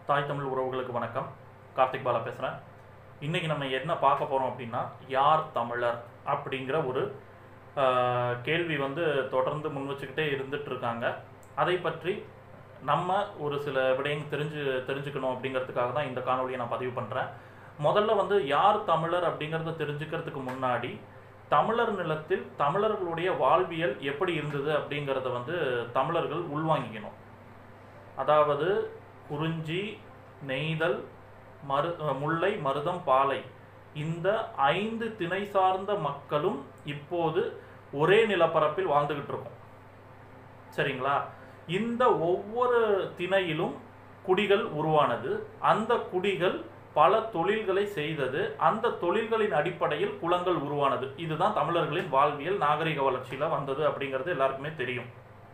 தாய் தமிழ் உறவுகளுக்கு வணக்கம் கார்த்திக் பாலா பேசுகிறேன் இன்றைக்கி நம்ம என்ன பார்க்க போகிறோம் அப்படின்னா யார் தமிழர் அப்படிங்கிற ஒரு ஆஹ், கேள்வி வந்து தொடர்ந்து முன் வச்சுக்கிட்டே இருந்துட்டு இருக்காங்க அதை பற்றி நம்ம ஒரு சில விடயங்கள் தெரிஞ்சு தெரிஞ்சுக்கணும் அப்படிங்கிறதுக்காக தான் இந்த காணொலியை நான் பதிவு பண்ணுறேன் முதல்ல வந்து யார் தமிழர் அப்படிங்கிறத தெரிஞ்சுக்கிறதுக்கு முன்னாடி தமிழர் நிலத்தில் தமிழர்களுடைய வாழ்வியல் எப்படி இருந்தது அப்படிங்கிறத வந்து தமிழர்கள் உள்வாங்கிக்கணும் அதாவது குறிஞ்சி நெய்தல் மரு அஹ் முல்லை மருதம் பாலை இந்த ஐந்து திணை சார்ந்த மக்களும் இப்போது ஒரே நிலப்பரப்பில் வாழ்ந்துகிட்டு இருக்கோம் சரிங்களா இந்த ஒவ்வொரு திணையிலும் குடிகள் உருவானது அந்த குடிகள் பல தொழில்களை செய்தது அந்த தொழில்களின் அடிப்படையில் குலங்கள் உருவானது இதுதான் தமிழர்களின் வாழ்வியல் நாகரிக வளர்ச்சியில வந்தது அப்படிங்கிறது எல்லாருக்குமே தெரியும்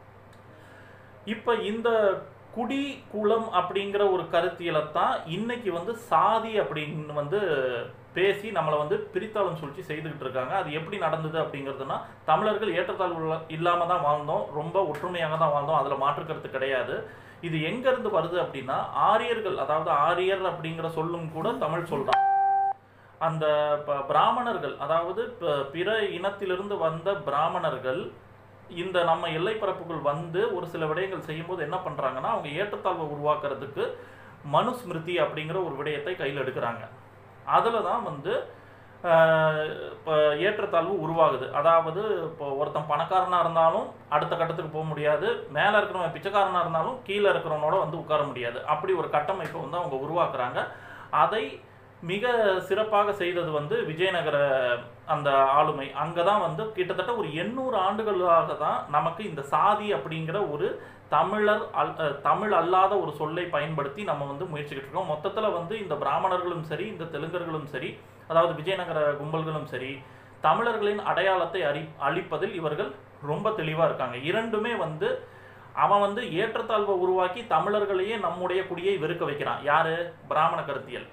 இப்ப இந்த குடி குலம் அப்படிங்கிற ஒரு கருத்தியலை தான் இன்னைக்கு வந்து சாதி அப்படின்னு வந்து பேசி நம்மளை வந்து பிரித்தாளும் சூழ்ச்சி செய்துக்கிட்டு இருக்காங்க அது எப்படி நடந்தது அப்படிங்கிறதுனா தமிழர்கள் ஏற்றத்தாழ்வு இல்லாம தான் வாழ்ந்தோம் ரொம்ப ஒற்றுமையாக தான் வாழ்ந்தோம் அதுல மாற்று கருத்து கிடையாது இது எங்க இருந்து வருது அப்படின்னா ஆரியர்கள் அதாவது ஆரியர் அப்படிங்கிற சொல்லும் கூட தமிழ் சொல்றான் அந்த ப- பிராமணர்கள் அதாவது ப- பிற இனத்திலிருந்து வந்த பிராமணர்கள் இந்த நம்ம எல்லைப்பரப்புக்குள் வந்து ஒரு சில விடயங்கள் செய்யும்போது என்ன பண்றாங்கன்னா அவங்க ஏற்றத்தாழ்வை உருவாக்குறதுக்கு மனுஸ்மிருதி அப்படிங்கிற ஒரு விடயத்தை கையில் எடுக்கிறாங்க அதில் தான் வந்து ஆஹ், இப்போ ஏற்றத்தாழ்வு உருவாகுது அதாவது இப்போ ஒருத்தன் பணக்காரனாக இருந்தாலும் அடுத்த கட்டத்துக்கு போக முடியாது மேலே இருக்கிறவன் பிச்சைக்காரனாக இருந்தாலும் கீழே இருக்கிறவனோட வந்து உட்கார முடியாது அப்படி ஒரு கட்டமைப்பை வந்து அவங்க உருவாக்குறாங்க அதை மிக சிறப்பாக செய்தது வந்து விஜயநகர அந்த ஆளுமை அங்கே தான் வந்து கிட்டத்தட்ட ஒரு எண்ணூறு ஆண்டுகளாக தான் நமக்கு இந்த சாதி அப்படிங்கிற ஒரு தமிழர் அல் அஹ் தமிழ் அல்லாத ஒரு சொல்லை பயன்படுத்தி நம்ம வந்து முயற்சிக்கிட்டு இருக்கோம் மொத்தத்தில் வந்து இந்த பிராமணர்களும் சரி இந்த தெலுங்கர்களும் சரி அதாவது விஜயநகர கும்பல்களும் சரி தமிழர்களின் அடையாளத்தை அறி அழிப்பதில் இவர்கள் ரொம்ப தெளிவாக இருக்காங்க இரண்டுமே வந்து அவன் வந்து ஏற்றத்தாழ்வை உருவாக்கி தமிழர்களையே நம்முடைய குடியை வெறுக்க வைக்கிறான் யாரு பிராமண கருத்தியல்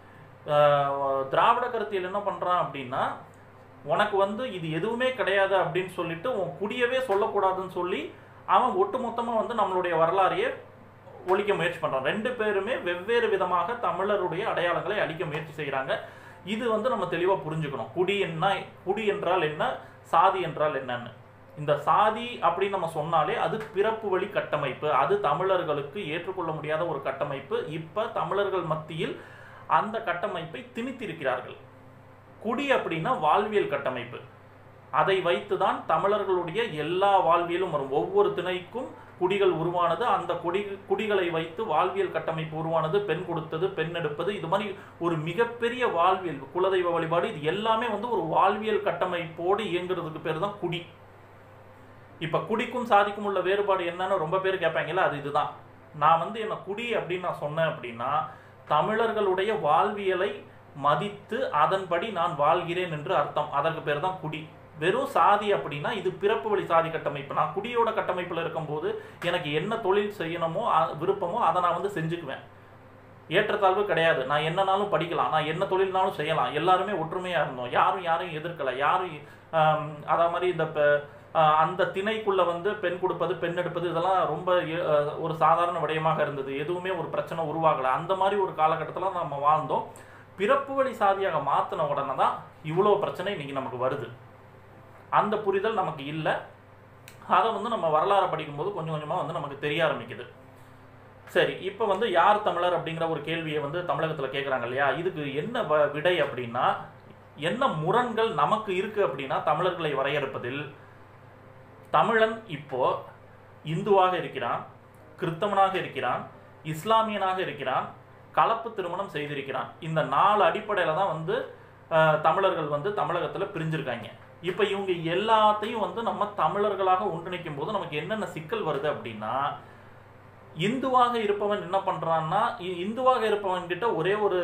ஆஹ் திராவிட கருத்தியல் என்ன பண்றான் அப்படின்னா உனக்கு வந்து இது எதுவுமே கிடையாது அப்படின்னு சொல்லிட்டு உன் குடியவே சொல்லக்கூடாதுன்னு சொல்லி அவன் ஒட்டுமொத்தமா வந்து நம்மளுடைய வரலாறையே ஒழிக்க முயற்சி பண்றான் ரெண்டு பேருமே வெவ்வேறு விதமாக தமிழருடைய அடையாளங்களை அழிக்க முயற்சி செய்கிறாங்க இது வந்து நம்ம தெளிவா புரிஞ்சுக்கணும் குடி என்ன குடி என்றால் என்ன சாதி என்றால் என்னன்னு இந்த சாதி அப்படின்னு நம்ம சொன்னாலே அது பிறப்பு வழி கட்டமைப்பு அது தமிழர்களுக்கு ஏற்றுக்கொள்ள முடியாத ஒரு கட்டமைப்பு இப்ப தமிழர்கள் மத்தியில் அந்த கட்டமைப்பை திணித்திருக்கிறார்கள் குடி அப்படின்னா வாழ்வியல் கட்டமைப்பு அதை வைத்துதான் தமிழர்களுடைய எல்லா வாழ்வியலும் வரும் ஒவ்வொரு திணைக்கும் குடிகள் உருவானது அந்த குடி குடிகளை வைத்து வாழ்வியல் கட்டமைப்பு உருவானது பெண் கொடுத்தது பெண் எடுப்பது இது மாதிரி ஒரு மிகப்பெரிய வாழ்வியல் குலதெய்வ வழிபாடு இது எல்லாமே வந்து ஒரு வாழ்வியல் கட்டமைப்போடு இயங்குறதுக்கு பேர் தான் குடி இப்ப குடிக்கும் சாதிக்கும் உள்ள வேறுபாடு என்னன்னு ரொம்ப பேர் கேட்பாங்கல்ல அது இதுதான் நான் வந்து என்ன குடி அப்படின்னு நான் சொன்னேன் அப்படின்னா தமிழர்களுடைய வாழ்வியலை மதித்து அதன்படி நான் வாழ்கிறேன் என்று அர்த்தம் அதற்கு பேர் தான் குடி வெறும் சாதி அப்படின்னா இது பிறப்பு வழி சாதி கட்டமைப்பு நான் குடியோட கட்டமைப்பில் இருக்கும்போது எனக்கு என்ன தொழில் செய்யணுமோ அ- விருப்பமோ அதை நான் வந்து செஞ்சுக்குவேன் ஏற்றத்தாழ்வு கிடையாது நான் என்னனாலும் படிக்கலாம் நான் என்ன தொழில்னாலும் செய்யலாம் எல்லாருமே ஒற்றுமையா இருந்தோம் யாரும் யாரையும் எதிர்க்கல யாரும் ஆம், அதே மாதிரி இந்த பெ- ஆஹ், அந்த திணைக்குள்ள வந்து பெண் கொடுப்பது பெண் எடுப்பது இதெல்லாம் ரொம்ப எ- அஹ், ஒரு சாதாரண விடயமாக இருந்தது எதுவுமே ஒரு பிரச்சனை உருவாகல அந்த மாதிரி ஒரு காலகட்டத்தில் நம்ம வாழ்ந்தோம் பிறப்பு வழி சாதியாக மாத்தின உடனே தான் இவ்வளோ பிரச்சனை இன்னைக்கு நமக்கு வருது அந்த புரிதல் நமக்கு இல்லை அதை வந்து நம்ம வரலாறு படிக்கும்போது கொஞ்சம் கொஞ்சமாக வந்து நமக்கு தெரிய ஆரம்பிக்குது சரி இப்போ வந்து யார் தமிழர் அப்படிங்கிற ஒரு கேள்வியை வந்து தமிழகத்தில் கேட்குறாங்க இல்லையா இதுக்கு என்ன வ- விடை அப்படின்னா என்ன முரண்கள் நமக்கு இருக்கு அப்படின்னா தமிழர்களை வரையறுப்பதில் தமிழன் இப்போ இந்துவாக இருக்கிறான் கிறித்தவனாக இருக்கிறான் இஸ்லாமியனாக இருக்கிறான் கலப்பு திருமணம் செய்திருக்கிறான் இந்த நாலு அடிப்படையில் தான் வந்து அஹ், தமிழர்கள் வந்து தமிழகத்தில் பிரிஞ்சிருக்காங்க இப்போ இவங்க எல்லாத்தையும் வந்து நம்ம தமிழர்களாக ஒன்றிணைக்கும் போது நமக்கு என்னென்ன சிக்கல் வருது அப்படின்னா இந்துவாக இருப்பவன் என்ன பண்றான்னா இ- இந்துவாக இருப்பவன் கிட்ட ஒரே ஒரு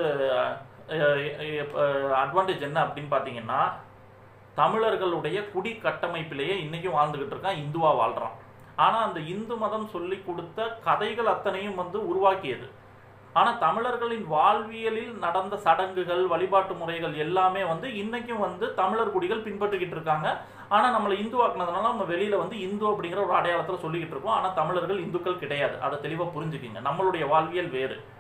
அட்வான்டேஜ் என்ன அப்படின்னு பார்த்தீங்கன்னா தமிழர்களுடைய குடி கட்டமைப்பிலேயே இன்னைக்கும் வாழ்ந்துகிட்டு இருக்கான் இந்துவா வாழ்றான் ஆனா அந்த இந்து மதம் சொல்லி கொடுத்த கதைகள் அத்தனையும் வந்து உருவாக்கியது ஆனா தமிழர்களின் வாழ்வியலில் நடந்த சடங்குகள் வழிபாட்டு முறைகள் எல்லாமே வந்து இன்னைக்கும் வந்து தமிழர் குடிகள் பின்பற்றிக்கிட்டு இருக்காங்க ஆனா நம்மளை இந்துவாக்குனதுனால நம்ம வெளியில வந்து இந்து அப்படிங்கிற ஒரு அடையாளத்துல சொல்லிக்கிட்டு இருக்கோம் ஆனா தமிழர்கள் இந்துக்கள் கிடையாது அதை தெளிவா புரிஞ்சுக்கிங்க நம்மளுடைய வாழ்வியல் வேறு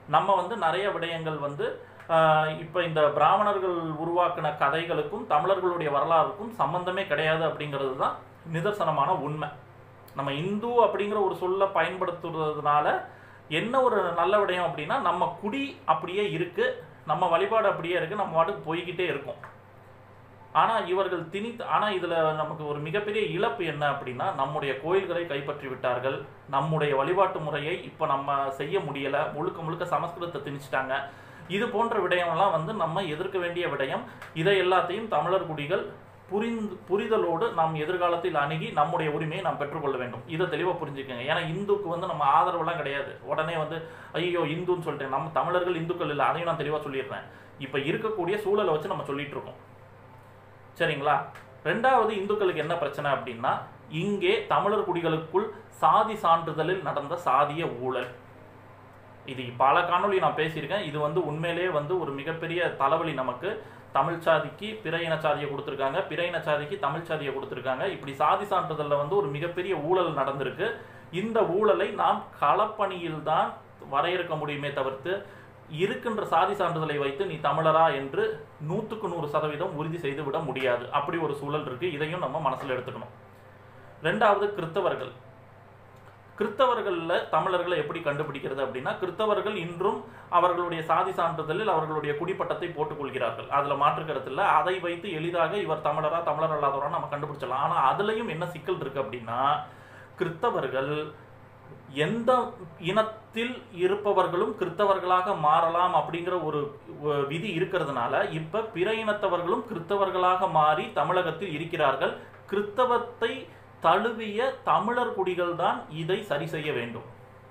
நம்ம வந்து நிறைய விடயங்கள் வந்து ஆஹ், இப்ப இந்த பிராமணர்கள் உருவாக்கின கதைகளுக்கும் தமிழர்களுடைய வரலாறுக்கும் சம்பந்தமே கிடையாது அப்படிங்கிறது தான் நிதர்சனமான உண்மை நம்ம இந்து அப்படிங்கிற ஒரு சொல்ல பயன்படுத்துறதுனால என்ன ஒரு நல்ல விடயம் அப்படின்னா நம்ம குடி அப்படியே இருக்கு நம்ம வழிபாடு அப்படியே இருக்கு நம்ம பாட்டுக்கு போய்கிட்டே இருக்கோம் ஆனா இவர்கள் திணித்து ஆனா இதுல நமக்கு ஒரு மிகப்பெரிய இழப்பு என்ன அப்படின்னா நம்முடைய கோயில்களை கைப்பற்றி விட்டார்கள் நம்முடைய வழிபாட்டு முறையை இப்ப நம்ம செய்ய முடியல முழுக்க முழுக்க சமஸ்கிருதத்தை திணிச்சிட்டாங்க இது போன்ற விடயம்லாம் வந்து நம்ம எதிர்க்க வேண்டிய விடயம் இதை எல்லாத்தையும் தமிழர் குடிகள் புரிந்து புரிதலோடு நாம் எதிர்காலத்தில் அணுகி நம்முடைய உரிமையை நாம் பெற்றுக்கொள்ள வேண்டும் இதை தெளிவாக புரிஞ்சுக்கங்க ஏன்னா இந்துக்கு வந்து நம்ம ஆதரவுலாம் கிடையாது உடனே வந்து ஐயோ இந்துன்னு சொல்லிட்டு நம்ம தமிழர்கள் இந்துக்கள் இல்லை அதையும் நான் தெளிவாக சொல்லிடுறேன் இப்போ இருக்கக்கூடிய சூழலை வச்சு நம்ம சொல்லிட்டு இருக்கோம் சரிங்களா ரெண்டாவது இந்துக்களுக்கு என்ன பிரச்சனை அப்படின்னா இங்கே தமிழர் குடிகளுக்குள் சாதி சான்றிதழில் நடந்த சாதிய ஊழல் இது பல காணொளி நான் பேசியிருக்கேன் இது வந்து உண்மையிலேயே வந்து ஒரு மிகப்பெரிய தலைவலி நமக்கு தமிழ் சாதிக்கு பிற இன சாதியை கொடுத்துருக்காங்க பிற இன சாதிக்கு தமிழ் சாதியை கொடுத்துருக்காங்க இப்படி சாதி சான்றிதழில் வந்து ஒரு மிகப்பெரிய ஊழல் நடந்திருக்கு இந்த ஊழலை நாம் களப்பணியில் தான் வரையறுக்க முடியுமே தவிர்த்து இருக்கின்ற சாதி சான்றிதழை வைத்து நீ தமிழரா என்று நூற்றுக்கு நூறு சதவீதம் உறுதி செய்து விட முடியாது அப்படி ஒரு சூழல் இருக்கு இதையும் நம்ம மனசுல எடுத்துக்கணும் ரெண்டாவது கிறித்தவர்கள் கிறித்தவர்களில் தமிழர்களை எப்படி கண்டுபிடிக்கிறது அப்படின்னா கிறித்தவர்கள் இன்றும் அவர்களுடைய சாதி சான்றிதழில் அவர்களுடைய குடிப்பட்டத்தை போட்டுக் கொள்கிறார்கள் அதில் மாற்று கருத்து இல்லை அதை வைத்து எளிதாக இவர் தமிழரா தமிழர் அல்லாதவரா நம்ம கண்டுபிடிச்சலாம் ஆனால் அதுலயும் என்ன சிக்கல் இருக்கு அப்படின்னா கிறித்தவர்கள் எந்த இனத்தில் இருப்பவர்களும் கிறித்தவர்களாக மாறலாம் அப்படிங்கிற ஒரு ஒ- விதி இருக்கிறதுனால இப்ப பிற இனத்தவர்களும் கிறித்தவர்களாக மாறி தமிழகத்தில் இருக்கிறார்கள் கிறித்தவத்தை தழுவிய தமிழர் குடிகள் தான் இதை சரி செய்ய வேண்டும்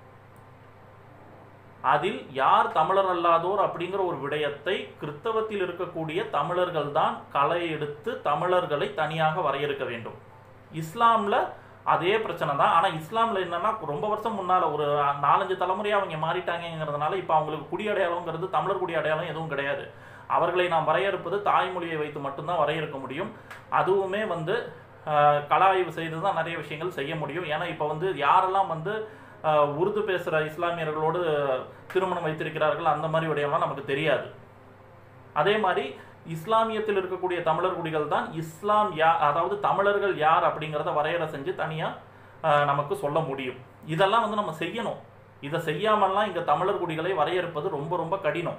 அதில் யார் தமிழர் அல்லாதோர் அப்படிங்கிற ஒரு விடயத்தை கிறித்தவத்தில் இருக்கக்கூடிய தமிழர்கள் தான் களை எடுத்து தமிழர்களை தனியாக வரையறுக்க வேண்டும் இஸ்லாம்ல அதே பிரச்சனை தான் ஆனா இஸ்லாம்ல என்னன்னா ரொம்ப வருஷம் முன்னால ஒரு நாலஞ்சு தலைமுறையா அவங்க மாறிட்டாங்கங்கிறதுனால இப்ப அவங்களுக்கு குடி அடையாளங்கிறது தமிழர் குடி அடையாளம் எதுவும் கிடையாது அவர்களை நாம் வரையறுப்பது தாய்மொழியை வைத்து மட்டும்தான் வரையறுக்க முடியும் அதுவுமே வந்து ஆஹ், கள ஆய்வு செய்து தான் நிறைய விஷயங்கள் செய்ய முடியும் ஏன்னா இப்போ வந்து யாரெல்லாம் வந்து ஆஹ், உருது பேசுகிற இஸ்லாமியர்களோடு திருமணம் வைத்திருக்கிறார்கள் அந்த மாதிரி விடயம்லாம் நமக்கு தெரியாது அதே மாதிரி இஸ்லாமியத்தில் இருக்கக்கூடிய தமிழர் குடிகள் தான் இஸ்லாம் யா அதாவது தமிழர்கள் யார் அப்படிங்கிறத வரையறை செஞ்சு தனியாக நமக்கு சொல்ல முடியும் இதெல்லாம் வந்து நம்ம செய்யணும் இதை செய்யாமல்லாம் இங்கே தமிழர் குடிகளை வரையறுப்பது ரொம்ப ரொம்ப கடினம்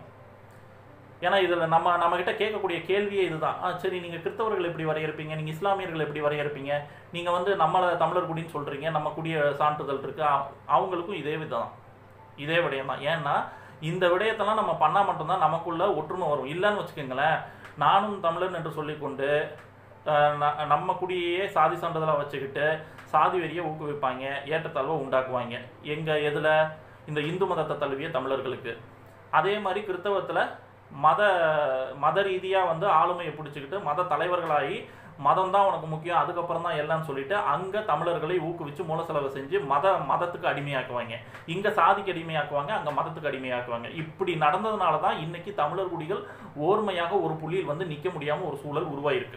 ஏன்னா இதில் நம்ம நம்மக்கிட்ட கேட்கக்கூடிய கேள்வியே இதுதான் ஆ சரி நீங்கள் கிறிஸ்தவர்கள் எப்படி வரையறுப்பீங்க நீங்கள் இஸ்லாமியர்கள் எப்படி வரையறுப்பீங்க நீங்கள் வந்து நம்மளை தமிழர் குடின்னு சொல்கிறீங்க நம்ம குடிய சான்றிதழ் இருக்குது அவங்களுக்கும் இதே விதம் இதே விடயம் தான் ஏன்னா இந்த விடயத்தெல்லாம் நம்ம பண்ணால் மட்டும்தான் நமக்குள்ள ஒற்றுமை வரும் இல்லைன்னு வச்சுக்கோங்களேன் நானும் தமிழன் என்று சொல்லிக்கொண்டு அஹ், ந- நம்ம குடியே சாதி சான்றிதழாக வச்சுக்கிட்டு சாதி வெறியை ஊக்குவிப்பாங்க ஏற்றத்தாழ்வை உண்டாக்குவாங்க எங்க எதுல இந்த இந்து மதத்தை தழுவிய தமிழர்களுக்கு அதே மாதிரி கிறிஸ்தவத்தில் மத மத ரீதியாக வந்து ஆளுமையை பிடிச்சிக்கிட்டு மத தலைவர்களாகி மதம் தான் உனக்கு முக்கியம் அதுக்கப்புறம் தான் எல்லாம் சொல்லிட்டு அங்கே தமிழர்களை ஊக்குவிச்சு மூல செலவு செஞ்சு மத மதத்துக்கு அடிமையாக்குவாங்க இங்கே சாதிக்கு அடிமையாக்குவாங்க அங்கே மதத்துக்கு அடிமையாக்குவாங்க இப்படி நடந்ததுனால தான் இன்னைக்கு தமிழர் குடிகள் ஓர்மையாக ஒரு புள்ளியில் வந்து நிற்க முடியாமல் ஒரு சூழல் உருவாயிருக்கு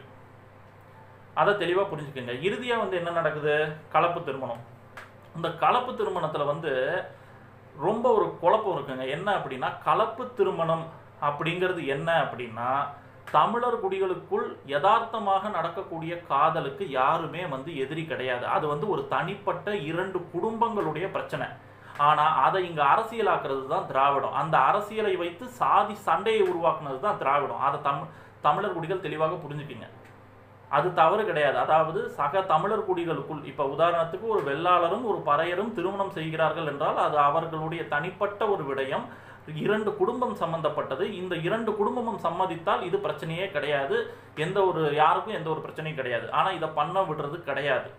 அதை தெளிவாக புரிஞ்சுக்கோங்க இறுதியாக வந்து என்ன நடக்குது கலப்பு திருமணம் இந்த கலப்பு திருமணத்தில் வந்து ரொம்ப ஒரு குழப்பம் இருக்குங்க என்ன அப்படின்னா கலப்பு திருமணம் அப்படிங்கிறது என்ன அப்படின்னா தமிழர் குடிகளுக்குள் யதார்த்தமாக நடக்கக்கூடிய காதலுக்கு யாருமே வந்து எதிரி கிடையாது அது வந்து ஒரு தனிப்பட்ட இரண்டு குடும்பங்களுடைய பிரச்சனை ஆனா அதை இங்க அரசியலாக்குறது தான் திராவிடம் அந்த அரசியலை வைத்து சாதி சண்டையை உருவாக்குனது தான் திராவிடம் அதை தமிழ் தமிழர் குடிகள் தெளிவாக புரிஞ்சுக்குங்க அது தவறு கிடையாது அதாவது சக தமிழர் குடிகளுக்குள் இப்ப உதாரணத்துக்கு ஒரு வெள்ளாளரும் ஒரு பறையரும் திருமணம் செய்கிறார்கள் என்றால் அது அவர்களுடைய தனிப்பட்ட ஒரு விடயம் இரண்டு குடும்பம் சம்பந்தப்பட்டது இந்த இரண்டு குடும்பமும் சம்மதித்தால் இது பிரச்சனையே கிடையாது எந்த ஒரு யாருக்கும் எந்த ஒரு பிரச்சனையும் கிடையாது ஆனா இதை பண்ண விடுறது கிடையாது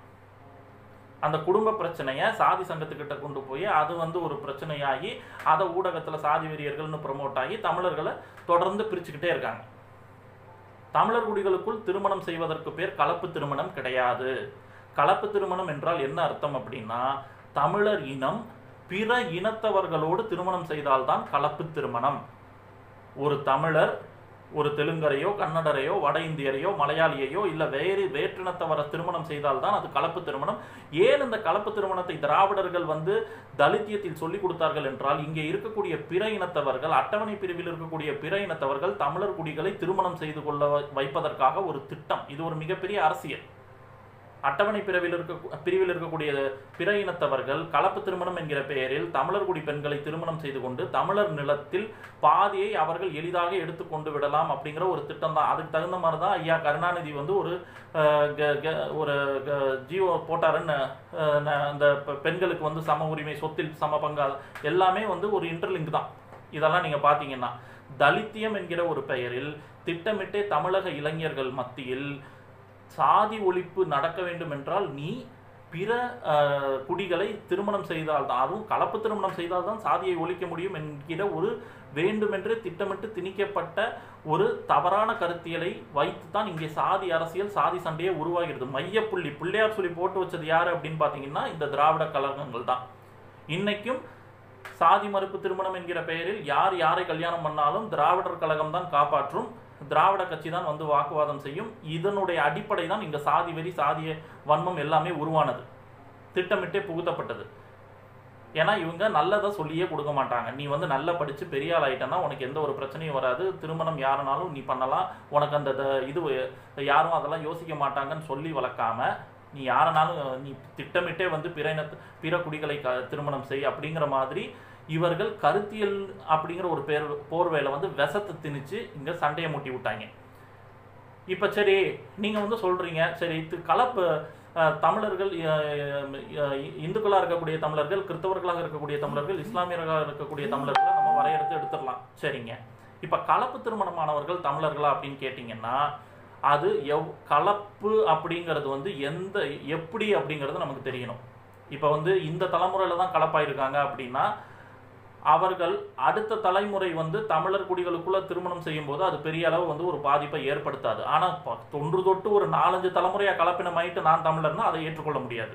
அந்த குடும்ப பிரச்சனையை சாதி சங்கத்துக்கிட்ட கொண்டு போய் அது வந்து ஒரு பிரச்சனையாகி அதை ஊடகத்துல சாதி வெறியர்கள்னு ப்ரமோட் ஆகி தமிழர்களை தொடர்ந்து பிரிச்சுக்கிட்டே இருக்காங்க தமிழர் குடிகளுக்குள் திருமணம் செய்வதற்கு பேர் கலப்பு திருமணம் கிடையாது கலப்பு திருமணம் என்றால் என்ன அர்த்தம் அப்படின்னா தமிழர் இனம் பிற இனத்தவர்களோடு திருமணம் செய்தால்தான் கலப்பு திருமணம் ஒரு தமிழர் ஒரு தெலுங்கரையோ கன்னடரையோ வட இந்தியரையோ மலையாளியையோ இல்ல வேறு வேற்றினத்தவரை திருமணம் செய்தால்தான் அது கலப்பு திருமணம் ஏன் இந்த கலப்பு திருமணத்தை திராவிடர்கள் வந்து தலித்தியத்தில் சொல்லிக் கொடுத்தார்கள் என்றால் இங்கே இருக்கக்கூடிய பிற இனத்தவர்கள் அட்டவணை பிரிவில் இருக்கக்கூடிய பிற இனத்தவர்கள் தமிழர் குடிகளை திருமணம் செய்து கொள்ள வைப்பதற்காக ஒரு திட்டம் இது ஒரு மிகப்பெரிய அரசியல் அட்டவணை பிரிவில் இருக்க பிரிவில் இருக்கக்கூடிய பிற இனத்தவர்கள் கலப்பு திருமணம் என்கிற பெயரில் தமிழர் குடி பெண்களை திருமணம் செய்து கொண்டு தமிழர் நிலத்தில் பாதியை அவர்கள் எளிதாக எடுத்துக்கொண்டு விடலாம் அப்படிங்கிற ஒரு திட்டம் தான் அதுக்கு தகுந்த மாதிரி தான் ஐயா கருணாநிதி வந்து ஒரு அஹ், க- க- ஒரு க- ஜியோ போட்டாருன்னு அஹ், ந- அந்த பெ- பெண்களுக்கு வந்து சம உரிமை சொத்தில் சம பங்கா எல்லாமே வந்து ஒரு இன்டர்லிங்க் தான் இதெல்லாம் நீங்க பாத்தீங்கன்னா தலித்தியம் என்கிற ஒரு பெயரில் திட்டமிட்டே தமிழக இளைஞர்கள் மத்தியில் சாதி ஒழிப்பு நடக்க வேண்டும் என்றால் நீ பிற அஹ், குடிகளை திருமணம் செய்தால் தான் அதுவும் கலப்பு திருமணம் செய்தால் தான் சாதியை ஒழிக்க முடியும் என்கிற ஒரு வேண்டுமென்றே திட்டமிட்டு திணிக்கப்பட்ட ஒரு தவறான கருத்தியலை வைத்து தான் இங்கே சாதி அரசியல் சாதி சண்டையே உருவாகிறது மையப்புள்ளி பிள்ளையார் சொல்லி போட்டு வச்சது யாரு அப்படின்னு பார்த்தீங்கன்னா இந்த திராவிட கழகங்கள் தான் இன்னைக்கும் சாதி மறுப்பு திருமணம் என்கிற பெயரில் யார் யாரை கல்யாணம் பண்ணாலும் திராவிடர் கழகம் தான் காப்பாற்றும் திராவிட கட்சி தான் வந்து வாக்குவாதம் செய்யும் இதனுடைய அடிப்படை தான் இங்க சாதி வெறி சாதிய வன்மம் எல்லாமே உருவானது திட்டமிட்டே புகுத்தப்பட்டது ஏன்னா இவங்க நல்லதை சொல்லியே கொடுக்க மாட்டாங்க நீ வந்து நல்லா படிச்சு பெரிய ஆள் ஆயிட்டனா உனக்கு எந்த ஒரு பிரச்சனையும் வராது திருமணம் யாருனாலும் நீ பண்ணலாம் உனக்கு அந்த த- இது யாரும் அதெல்லாம் யோசிக்க மாட்டாங்கன்னு சொல்லி வளர்க்காம நீ யாரனாலும் நீ திட்டமிட்டே வந்து பிற இனத்து பிற குடிகளை க திருமணம் செய் அப்படிங்கிற மாதிரி இவர்கள் கருத்தியல் அப்படிங்கிற ஒரு பேர் போர்வையில வந்து விஷத்தை திணிச்சு இங்க சண்டையை மூட்டி விட்டாங்க இப்ப சரி நீங்க வந்து சொல்றீங்க சரி இது கலப்பு அஹ், தமிழர்கள் அஹ், அஹ், இந்துக்களாக இருக்கக்கூடிய தமிழர்கள் கிறிஸ்தவர்களாக இருக்கக்கூடிய தமிழர்கள் இஸ்லாமியர்களாக இருக்கக்கூடிய தமிழர்களை நம்ம வரையறுத்து எடுத்துடலாம் சரிங்க இப்ப கலப்பு திருமணமானவர்கள் தமிழர்களா அப்படின்னு கேட்டிங்கன்னா அது எவ் கலப்பு அப்படிங்கிறது வந்து எந்த எப்படி அப்படிங்கிறது நமக்கு தெரியணும் இப்போ வந்து இந்த தலைமுறையில தான் கலப்பாயிருக்காங்க அப்படின்னா அவர்கள் அடுத்த தலைமுறை வந்து தமிழர் குடிகளுக்குள்ள திருமணம் செய்யும் போது அது பெரிய அளவு வந்து ஒரு பாதிப்பை ஏற்படுத்தாது ஆனா ப- தொன்று தொட்டு ஒரு நாலஞ்சு தலைமுறையா கலப்பினமாயிட்டு நான் தமிழர்னா அதை ஏற்றுக்கொள்ள முடியாது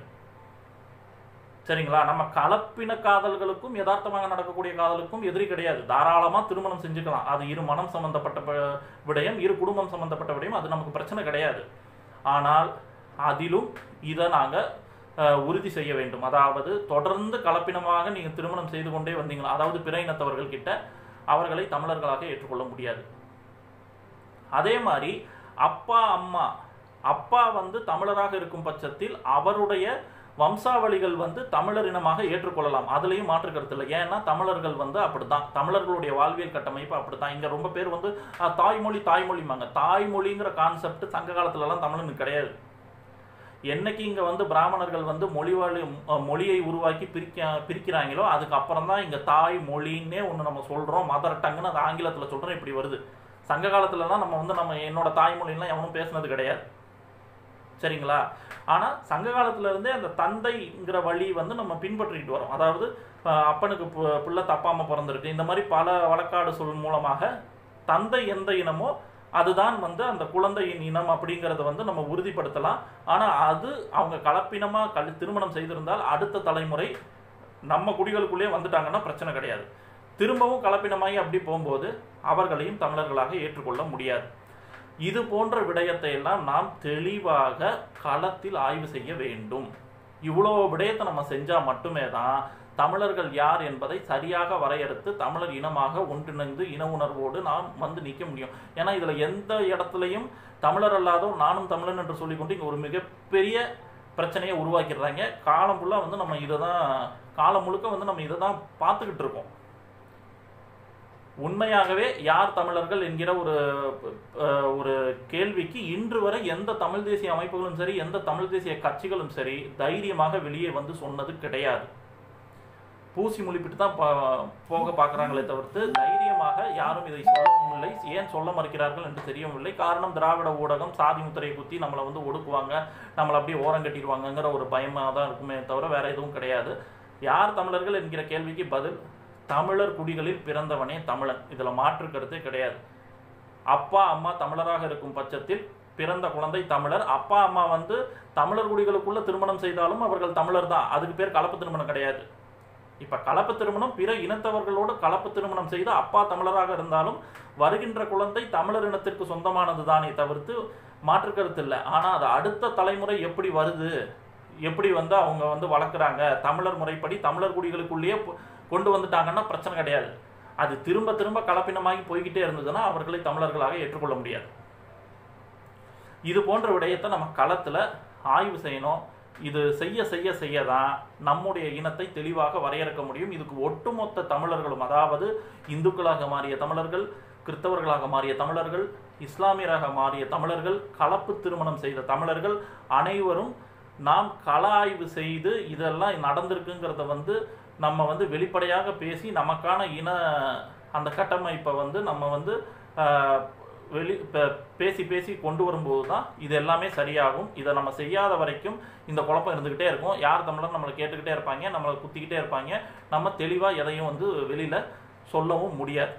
சரிங்களா நம்ம கலப்பின காதல்களுக்கும் யதார்த்தமாக நடக்கக்கூடிய காதலுக்கும் எதிரி கிடையாது தாராளமா திருமணம் செஞ்சுக்கலாம் அது இரு மனம் சம்பந்தப்பட்ட ப- விடயம் இரு குடும்பம் சம்பந்தப்பட்ட விடயம் அது நமக்கு பிரச்சனை கிடையாது ஆனால் அதிலும் இதை நாங்க அஹ், உறுதி செய்ய வேண்டும் அதாவது தொடர்ந்து கலப்பினமாக நீங்க திருமணம் செய்து கொண்டே வந்தீங்களா அதாவது பிற இனத்தவர்கள் கிட்ட அவர்களை தமிழர்களாக ஏற்றுக்கொள்ள முடியாது அதே மாதிரி அப்பா அம்மா அப்பா வந்து தமிழராக இருக்கும் பட்சத்தில் அவருடைய வம்சாவளிகள் வந்து தமிழர் இனமாக ஏற்றுக்கொள்ளலாம் அதுலயும் மாற்று கருத்து இல்லை ஏன்னா தமிழர்கள் வந்து அப்படித்தான் தமிழர்களுடைய வாழ்வியல் கட்டமைப்பு அப்படித்தான் இங்க ரொம்ப பேர் வந்து அஹ், தாய்மொழி தாய்மொழிமாங்க தாய்மொழிங்கிற கான்செப்ட் சங்க காலத்துல எல்லாம் தமிழனுக்கு கிடையாது என்னைக்கு இங்க வந்து பிராமணர்கள் வந்து மொழி வழி அஹ், மொழியை உருவாக்கி பிரிக்க பிரிக்கிறாங்களோ அதுக்கப்புறம் தான் இங்க தாய் மொழின்னே ஒண்ணு நம்ம சொல்றோம் மதர் டங்குன்னு அது ஆங்கிலத்துல சொல்றோம் இப்படி வருது சங்க காலத்துலலாம் நம்ம வந்து நம்ம என்னோட தாய்மொழிலாம் எவனும் பேசுனது கிடையாது சரிங்களா ஆனா சங்க காலத்துல இருந்தே அந்த தந்தைங்கிற வழி வந்து நம்ம பின்பற்றிட்டு வரோம் அதாவது அஹ், அப்பனுக்கு பு- பிள்ளை தப்பாம பிறந்திருக்கு இந்த மாதிரி பல வழக்காடு சொல் மூலமாக தந்தை எந்த இனமோ அதுதான் வந்து அந்த குழந்தையின் இனம் அப்படிங்கறத வந்து நம்ம உறுதிப்படுத்தலாம் ஆனா அது அவங்க கலப்பினமா கல் திருமணம் செய்திருந்தால் அடுத்த தலைமுறை நம்ம குடிகளுக்குள்ளே வந்துட்டாங்கன்னா பிரச்சனை கிடையாது திரும்பவும் கலப்பினமாகி அப்படி போகும்போது அவர்களையும் தமிழர்களாக ஏற்றுக்கொள்ள முடியாது இது போன்ற விடயத்தை எல்லாம் நாம் தெளிவாக களத்தில் ஆய்வு செய்ய வேண்டும் இவ்வளோ விடயத்தை நம்ம செஞ்சா மட்டுமே தான் தமிழர்கள் யார் என்பதை சரியாக வரையறுத்து தமிழர் இனமாக ஒன்றிணைந்து இன உணர்வோடு நாம் வந்து நிற்க முடியும் ஏன்னா இதுல எந்த இடத்துலையும் தமிழர் அல்லாதோர் நானும் தமிழன் என்று சொல்லிக்கொண்டு இங்க ஒரு மிகப்பெரிய பிரச்சனையை உருவாக்கிடுறாங்க காலம் ஃபுல்லா வந்து நம்ம இதை தான் காலம் முழுக்க வந்து நம்ம இதை தான் பார்த்துக்கிட்டு இருக்கோம் உண்மையாகவே யார் தமிழர்கள் என்கிற ஒரு அஹ், ஒரு கேள்விக்கு இன்று வரை எந்த தமிழ் தேசிய அமைப்புகளும் சரி எந்த தமிழ் தேசிய கட்சிகளும் சரி தைரியமாக வெளியே வந்து சொன்னது கிடையாது பூசி முழிப்பிட்டு தான் பா- போக பார்க்கறாங்களே தவிர்த்து தைரியமாக யாரும் இதை சொல்லவும் இல்லை ஏன் சொல்ல மறுக்கிறார்கள் என்று தெரியவும் இல்லை காரணம் திராவிட ஊடகம் சாதி முத்திரையை குத்தி நம்மளை வந்து ஒடுக்குவாங்க நம்மளை அப்படியே ஓரங்கட்டிடுவாங்கங்கிற ஒரு பயமாக தான் இருக்குமே தவிர வேற எதுவும் கிடையாது யார் தமிழர்கள் என்கிற கேள்விக்கு பதில் தமிழர் குடிகளில் பிறந்தவனே தமிழன் இதுல மாற்று கருத்தே கிடையாது அப்பா அம்மா தமிழராக இருக்கும் பட்சத்தில் பிறந்த குழந்தை தமிழர் அப்பா அம்மா வந்து தமிழர் குடிகளுக்குள்ள திருமணம் செய்தாலும் அவர்கள் தமிழர் தான் அதுக்கு பேர் கலப்பு திருமணம் கிடையாது இப்ப கலப்பு திருமணம் பிற இனத்தவர்களோடு கலப்பு திருமணம் செய்து அப்பா தமிழராக இருந்தாலும் வருகின்ற குழந்தை தமிழர் இனத்திற்கு சொந்தமானது தானே தவிர்த்து மாற்று கருத்து இல்லை ஆனா அது அடுத்த தலைமுறை எப்படி வருது எப்படி வந்து அவங்க வந்து வளர்க்குறாங்க தமிழர் முறைப்படி தமிழர் குடிகளுக்குள்ளேயே பொ- கொண்டு வந்துட்டாங்கன்னா பிரச்சனை கிடையாது அது திரும்ப திரும்ப கலப்பினமாகி போய்கிட்டே இருந்ததுன்னா அவர்களை தமிழர்களாக ஏற்றுக்கொள்ள முடியாது இது போன்ற விடயத்தை நம்ம களத்துல ஆய்வு செய்யணும் இது செய்ய செய்ய செய்ய தான் நம்முடைய இனத்தை தெளிவாக வரையறுக்க முடியும் இதுக்கு ஒட்டுமொத்த தமிழர்களும் அதாவது இந்துக்களாக மாறிய தமிழர்கள் கிறிஸ்தவர்களாக மாறிய தமிழர்கள் இஸ்லாமியராக மாறிய தமிழர்கள் கலப்பு திருமணம் செய்த தமிழர்கள் அனைவரும் நாம் கள ஆய்வு செய்து இதெல்லாம் நடந்திருக்குங்கிறத வந்து நம்ம வந்து வெளிப்படையாக பேசி நமக்கான இன அந்த கட்டமைப்பை வந்து நம்ம வந்து ஆஹ், வெளி ப- பேசி பேசி கொண்டு வரும்போது தான் இது எல்லாமே சரியாகும் இதை நம்ம செய்யாத வரைக்கும் இந்த குழப்பம் இருந்துக்கிட்டே இருக்கும் யார் தமிழர் நம்மளை கேட்டுக்கிட்டே இருப்பாங்க நம்மளை குத்திக்கிட்டே இருப்பாங்க நம்ம தெளிவாக எதையும் வந்து வெளியில் சொல்லவும் முடியாது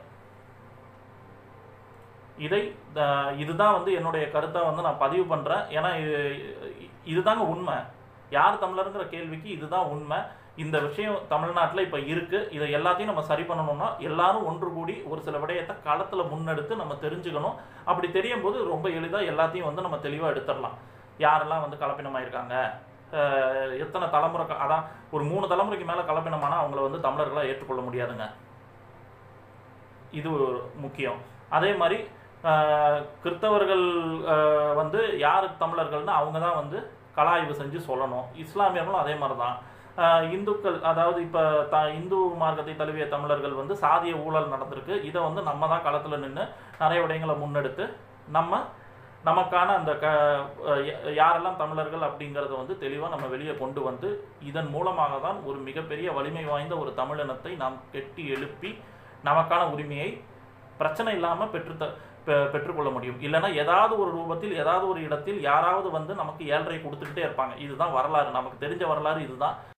இதை அஹ், இதுதான் வந்து என்னுடைய கருத்தை வந்து நான் பதிவு பண்ணுறேன் ஏன்னா இது- இதுதாங்க உண்மை யார் தமிழருங்கிற கேள்விக்கு இதுதான் உண்மை இந்த விஷயம் தமிழ்நாட்டில் இப்போ இருக்கு இதை எல்லாத்தையும் நம்ம சரி பண்ணணும்னா எல்லாரும் ஒன்று கூடி ஒரு சில விடயத்தை களத்தில் முன்னெடுத்து நம்ம தெரிஞ்சுக்கணும் அப்படி தெரியும் போது ரொம்ப எளிதாக எல்லாத்தையும் வந்து நம்ம தெளிவாக எடுத்துடலாம் யாரெல்லாம் வந்து கலப்பினமாயிருக்காங்க அஹ் எத்தனை தலைமுறை க- அதான் ஒரு மூணு தலைமுறைக்கு மேலே கலப்பினமானா அவங்கள வந்து தமிழர்களாக ஏற்றுக்கொள்ள முடியாதுங்க இது ஒரு முக்கியம் அதே மாதிரி ஆஹ், கிறிஸ்தவர்கள் ஆஹ், வந்து யார் தமிழர்கள்னு அவங்க தான் வந்து கலாய்வு செஞ்சு சொல்லணும் இஸ்லாமியர்களும் அதே மாதிரி தான் ஆஹ், இந்துக்கள் அதாவது இப்போ த இந்து மார்க்கத்தை தழுவிய தமிழர்கள் வந்து சாதிய ஊழல் நடந்திருக்கு இதை வந்து நம்ம தான் களத்தில் நின்று நிறைய விடயங்களை முன்னெடுத்து நம்ம நமக்கான அந்த க அஹ் ய- யாரெல்லாம் தமிழர்கள் அப்படிங்கிறத வந்து தெளிவாக நம்ம வெளியே கொண்டு வந்து இதன் மூலமாக தான் ஒரு மிகப்பெரிய வலிமை வாய்ந்த ஒரு தமிழினத்தை நாம் கெட்டி எழுப்பி நமக்கான உரிமையை பிரச்சனை இல்லாமல் பெற்று த- பெ- பெற்றுக்கொள்ள முடியும் இல்லைன்னா ஏதாவது ஒரு ரூபத்தில் ஏதாவது ஒரு இடத்தில் யாராவது வந்து நமக்கு ஏழ்ரை கொடுத்துக்கிட்டே இருப்பாங்க இதுதான் வரலாறு நமக்கு தெரிஞ்ச வரலாறு இதுதான்